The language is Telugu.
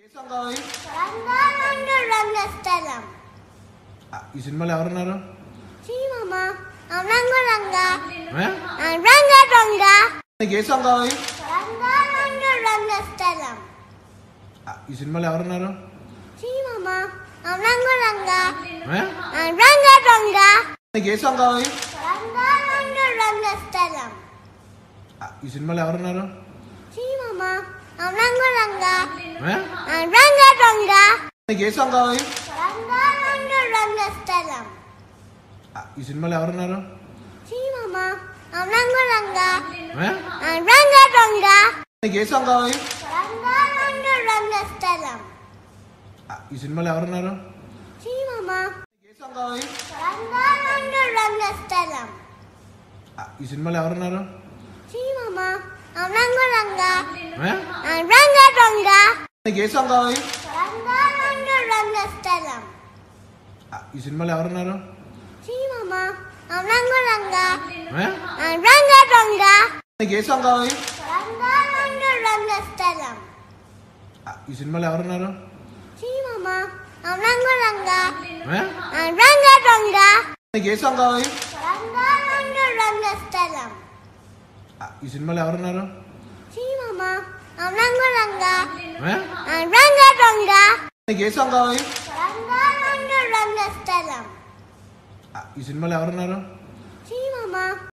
కావాలి రంగారంగు రంగస్థలం ఆ, ఈ సినిమాలో ఎవరున్నారు చీమమ్మ రంగు రంగ ఏ? రంగ రంగ నీకు ఏ సాంగ్ కావాలి రంగారంగు రంగస్థలం ఆ, ఈ సినిమాలో ఎవరున్నారు చీమమ్మ రంగు రంగ ఏ? రంగ రంగ నీకు ఏ సాంగ్ కావాలి రంగారంగు రంగస్థలం ఆ, ఈ సినిమాలో ఎవరున్నారు చీమమ్మ రంగు రంగ ఏ? రంగ రంగ నీకు ఏ సాంగ్ కావాలి రంగారంగు రంగస్థలం ఆ, ఈ సినిమాలో ఎవరున్నారు చీమమ్మ రంగు రంగ ఏ? రంగ రంగ నీకు ఏ సాంగ్ కావాలి రంగారంగు రంగస్థలం ఆ, ఈ సినిమాలో ఎవరున్నారు చీమమ్మ నీకు ఏ సాంగ్ కావాలి రంగారంగు రంగస్థలం ఆ, ఈ సినిమాలో ఎవరున్నారు చీమమ్మ రంగు రంగ ఏ? రంగ రంగ నీకు ఏ సాంగ్ కావాలి రంగారంగు రంగస్థలం ఆ, ఈ సినిమాలో ఎవరున్నారు చీమమ్మ రంగు రంగ ఏ? రంగ రంగ నీకు ఏ సాంగ్ కావాలి రంగారంగు రంగస్థలం ఆ, ఈ సినిమాలో ఎవరున్నారు చీమమ్మ రంగు రంగ ఏ? రంగ రంగ నీకు ఏ సాంగ్ కావాలి రంగారంగు రంగస్థలం ఆ, ఈ సినిమాలో ఎవరున్నారు చీమమ్మ రంగు రంగ ఏ? రంగ రంగ నీకు ఏ సాంగ్ కావాలి రంగారంగు రంగస్థలం ఆ, ఈ సినిమాలో ఎవరున్నారు చీమమ్మ